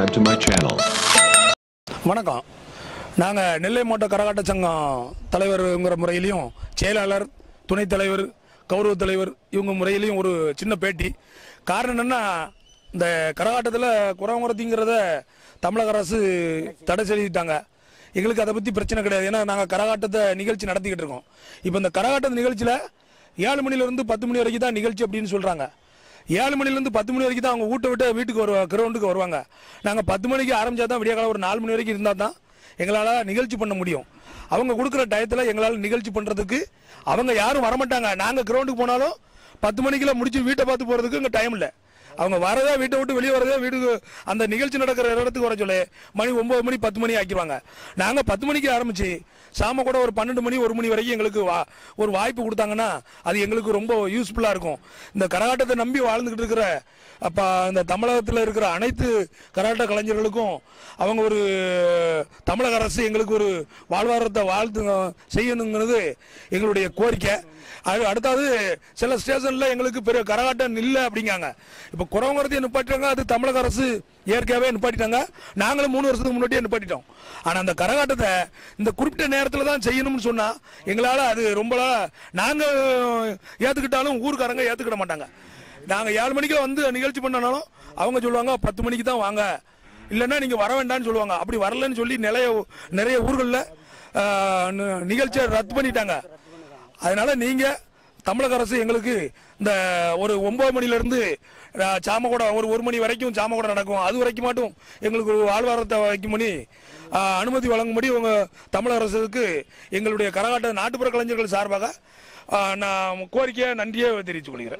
subscribe to my channel. வணக்கம் நாங்கள் நெல்லை மாவட்ட கரகாட்ட சங்கம் தலைவருங்கிற முறையிலையும் செயலாளர் துணைத் தலைவர் கௌரவ தலைவர் இவங்க முறையிலையும் ஒரு சின்ன பேட்டி காரணம் என்னென்னா இந்த கரகாட்டத்தில் குறவங்குறதிங்கிறத தமிழக அரசு தடை செலுத்திட்டாங்க எங்களுக்கு அதை பற்றி பிரச்சனை கிடையாது ஏன்னா நாங்கள் கரகாட்டத்தை நிகழ்ச்சி நடத்திக்கிட்டு இருக்கோம் இப்போ இந்த கரகாட்ட நிகழ்ச்சியில் ஏழு மணிலேருந்து பத்து மணி வரைக்கும் தான் நிகழ்ச்சி அப்படின்னு சொல்கிறாங்க ஏழு மணிலேருந்து பத்து மணி வரைக்கும் தான் அவங்க வீட்டை விட்டு வீட்டுக்கு வருவாங்க கிரவுண்டுக்கு வருவாங்க நாங்கள் பத்து மணிக்கு ஆரம்பிச்சா தான் விடிய காலம் ஒரு நாலு மணி வரைக்கும் இருந்தால் தான் எங்களால் நிகழ்ச்சி பண்ண முடியும் அவங்க கொடுக்குற டயத்தில் எங்களால் நிகழ்ச்சி பண்ணுறதுக்கு அவங்க யாரும் வரமாட்டாங்க நாங்கள் கிரவுண்டுக்கு போனாலும் பத்து மணிக்குள்ள முடிச்சு வீட்டை பார்த்து போகிறதுக்கு இங்கே டைம் இல்லை அவங்க வரதே வீட்டை விட்டு வெளியே வரதே வீட்டுக்கு அந்த நிகழ்ச்சி நடக்கிற இடத்துக்கு வர சொல்லி மணி ஒம்பது மணி பத்து மணி ஆக்கிடுவாங்க நாங்கள் பத்து மணிக்கு ஆரம்பிச்சு சாம கூட ஒரு பன்னெண்டு மணி ஒரு மணி வரைக்கும் எங்களுக்கு வா ஒரு வாய்ப்பு கொடுத்தாங்கன்னா அது எங்களுக்கு ரொம்ப யூஸ்ஃபுல்லாக இருக்கும் இந்த கரகாட்டத்தை நம்பி வாழ்ந்துக்கிட்டு இருக்கிற அப்போ இந்த தமிழகத்தில் இருக்கிற அனைத்து கரகாட்ட கலைஞர்களுக்கும் அவங்க ஒரு தமிழக அரசு எங்களுக்கு ஒரு வாழ்வாதாரத்தை வாழ்த்து செய்யணுங்கிறது எங்களுடைய கோரிக்கை அது அடுத்தது சில ஸ்டேஷனில் எங்களுக்கு பெரிய கரகாட்டம் இல்லை அப்படிங்காங்க இப்போ குறவங்கரத்தையும் நிப்பாட்டிட்டாங்க அது தமிழக அரசு இயற்கையாகவே நிப்பாட்டிட்டாங்க நாங்களும் மூணு வருஷத்துக்கு முன்னாடியே நிப்பாட்டிட்டோம் ஆனால் அந்த கரகாட்டத்தை இந்த குறிப்பிட்ட நேரத்தில் தான் செய்யணும்னு சொன்னால் எங்களால் அது ரொம்ப நாங்கள் ஏற்றுக்கிட்டாலும் ஊருக்காரங்க ஏற்றுக்கிட மாட்டாங்க நாங்கள் ஏழு மணிக்கு வந்து நிகழ்ச்சி பண்ணனாலும் அவங்க சொல்லுவாங்க பத்து மணிக்கு தான் வாங்க இல்லைன்னா நீங்கள் வர வேண்டாம்னு சொல்லுவாங்க அப்படி வரலன்னு சொல்லி நிறைய நிறைய ஊர்களில் நிகழ்ச்சியை ரத்து பண்ணிட்டாங்க அதனால நீங்கள் தமிழக அரசு எங்களுக்கு இந்த ஒரு ஒன்பது மணிலேருந்து சாமகூட ஒரு ஒரு மணி வரைக்கும் சாமகூட நடக்கும் அது வரைக்கும் மட்டும் எங்களுக்கு ஒரு வாழ்வாரத்தை வைக்கும்படி ஆ, அனுமதி வழங்கும்படி உங்க தமிழக அரசுக்கு எங்களுடைய கரகாட்ட நாட்டுப்புற கலைஞர்கள் சார்பாக ஆ, நான் கோரிக்கையை நன்றியை தெரிவித்துக் கொள்கிறேன்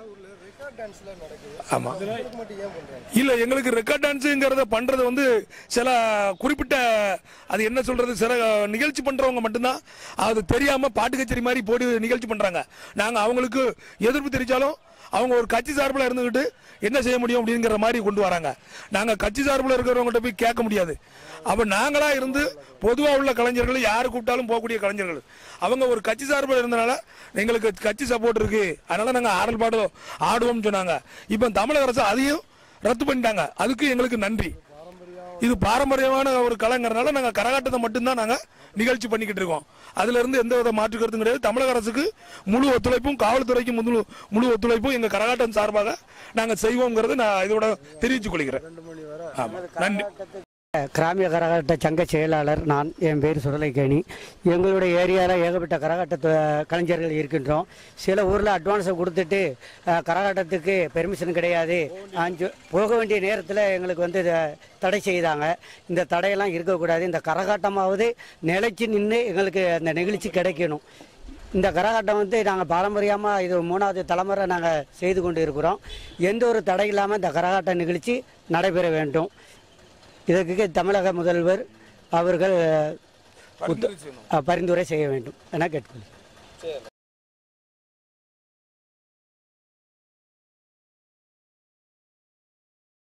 ஆமா இல்ல எங்களுக்கு ரெக்கார்ட் டான்ஸுங்கிறத பண்றது வந்து சில குறிப்பிட்ட அது என்ன சொல்றது சில நிகழ்ச்சி பண்றவங்க மட்டும்தான் அது தெரியாம பாட்டு கச்சேரி மாதிரி போட்டு நிகழ்ச்சி பண்றாங்க நாங்க அவங்களுக்கு எதிர்ப்பு தெரிவிச்சாலும் அவங்க ஒரு கட்சி சார்பில் இருந்துகிட்டு என்ன செய்ய முடியும் அப்படிங்கிற மாதிரி கொண்டு வராங்க நாங்க கட்சி சார்பில் இருக்கிறவங்ககிட்ட போய் கேட்க முடியாது அப்ப நாங்களா இருந்து பொதுவா உள்ள கலைஞர்கள் யாரு கூப்பிட்டாலும் போகக்கூடிய கலைஞர்கள் அவங்க ஒரு கட்சி சார்பில் இருந்தனால எங்களுக்கு கட்சி சப்போர்ட் இருக்கு அதனால நாங்க ஆடல் பாடுவோம் ஆடுவோம்னு சொன்னாங்க இப்போ தமிழக அரசு அதையும் ரத்து பண்ணிட்டாங்க அதுக்கு எங்களுக்கு நன்றி இது பாரம்பரியமான ஒரு கலைங்கிறனால நாங்க கரகாட்டத்தை மட்டும்தான் நாங்க நிகழ்ச்சி பண்ணிக்கிட்டு இருக்கோம் அதுல இருந்து எந்த வித மாற்று கருத்தும் கிடையாது தமிழக அரசுக்கு முழு ஒத்துழைப்பும் காவல்துறைக்கு முழு முழு ஒத்துழைப்பும் எங்க கரகாட்டம் சார்பாக நாங்க செய்வோங்கிறது நான் இதோட தெரிவித்துக் கொள்கிறேன் ஆமா நன்றி கிராமிய கரகாட்ட சங்க செயலாளர் நான் என் பேர் சுடலைக்கேணி எங்களுடைய ஏரியாவில் ஏகப்பட்ட கரகாட்ட தொ- கலைஞர்கள் இருக்கின்றோம் சில ஊரில் அட்வான்ஸை கொடுத்துட்டு அஹ், கரகாட்டத்துக்கு பெர்மிஷன் கிடையாது அஞ்சு போக வேண்டிய நேரத்தில் எங்களுக்கு வந்து இதை தடை செய்தாங்க இந்த தடையெல்லாம் இருக்கக்கூடாது இந்த கரகாட்டமாவது நிலைச்சு நின்று எங்களுக்கு அந்த நிகழ்ச்சி கிடைக்கணும் இந்த கரகாட்டம் வந்து நாங்கள் பாரம்பரியமாக இது மூணாவது தலைமுறை நாங்கள் செய்து கொண்டு இருக்கிறோம் எந்த ஒரு தடை இல்லாமல் இந்த கரகாட்ட நிகழ்ச்சி நடைபெற வேண்டும் இதற்கு தமிழக முதல்வர் அவர்கள் உத்த- பரிந்துரை செய்ய வேண்டும் என கேட்டுக்கொள்கிறேன்